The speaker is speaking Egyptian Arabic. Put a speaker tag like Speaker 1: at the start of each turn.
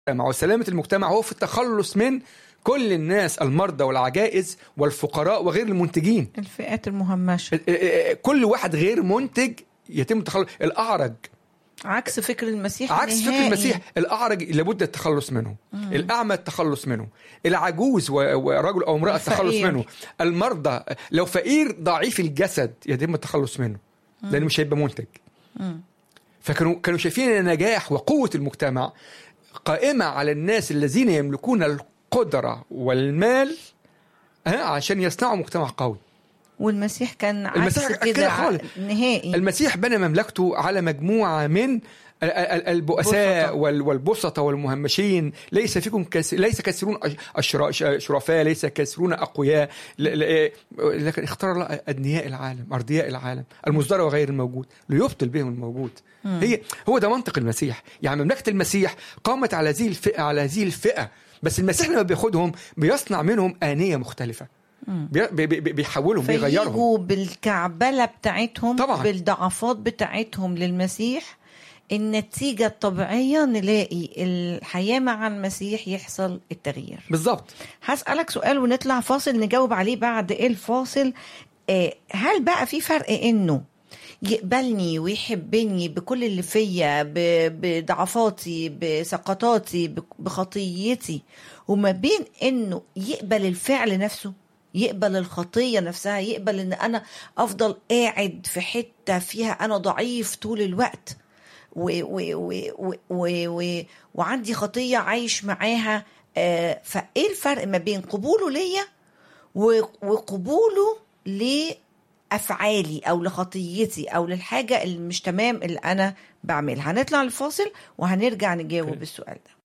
Speaker 1: المجتمع وسلامة المجتمع هو في التخلص من كل الناس المرضى والعجائز والفقراء وغير المنتجين
Speaker 2: الفئات المهمشه
Speaker 1: كل واحد غير منتج يتم التخلص الأعرج
Speaker 2: عكس فكر المسيح
Speaker 1: عكس فكر
Speaker 2: نهائي.
Speaker 1: المسيح الأعرج لابد التخلص منه الأعمى التخلص منه العجوز و- ورجل أو امرأة التخلص
Speaker 2: الفقير.
Speaker 1: منه المرضى لو فقير ضعيف الجسد يتم التخلص منه لأنه مش هيبقى منتج فكانوا كانوا شايفين ان نجاح وقوه المجتمع قائمه على الناس الذين يملكون القدره والمال ها عشان يصنعوا مجتمع قوي
Speaker 2: والمسيح كان عكس
Speaker 1: المسيح كده
Speaker 2: كده
Speaker 1: خالص.
Speaker 2: نهائي
Speaker 1: المسيح بنى مملكته على مجموعه من ال- ال- البؤساء
Speaker 2: بسطة.
Speaker 1: وال- والبسطة والمهمشين ليس فيكم كس... ليس كثيرون أش- أشرا... ش- شرفاء ليس كثيرون أقوياء ل... ل... لكن اختار الله أدنياء العالم أرضياء العالم المصدر وغير الموجود ليبطل بهم الموجود هي هو ده منطق المسيح يعني مملكة المسيح قامت على هذه الفئة على هذه الفئة بس المسيح لما بياخدهم بيصنع منهم آنية مختلفة بي... بي... بي... بيحولهم بيغيرهم
Speaker 2: فيجوا بالكعبله بتاعتهم
Speaker 1: طبعاً.
Speaker 2: بالضعفات بتاعتهم للمسيح النتيجة الطبيعية نلاقي الحياة مع المسيح يحصل التغيير
Speaker 1: بالظبط
Speaker 2: هسألك سؤال ونطلع فاصل نجاوب عليه بعد الفاصل آه، هل بقى في فرق انه يقبلني ويحبني بكل اللي فيا ب- بضعفاتي بسقطاتي ب- بخطيتي وما بين انه يقبل الفعل نفسه يقبل الخطيه نفسها يقبل ان انا افضل قاعد في حته فيها انا ضعيف طول الوقت و و و و و و وعندي خطيه عايش معاها آه، فايه الفرق ما بين قبوله ليا و- وقبوله لافعالي او لخطيتي او للحاجه اللي مش تمام اللي انا بعملها هنطلع الفاصل وهنرجع نجاوب السؤال ده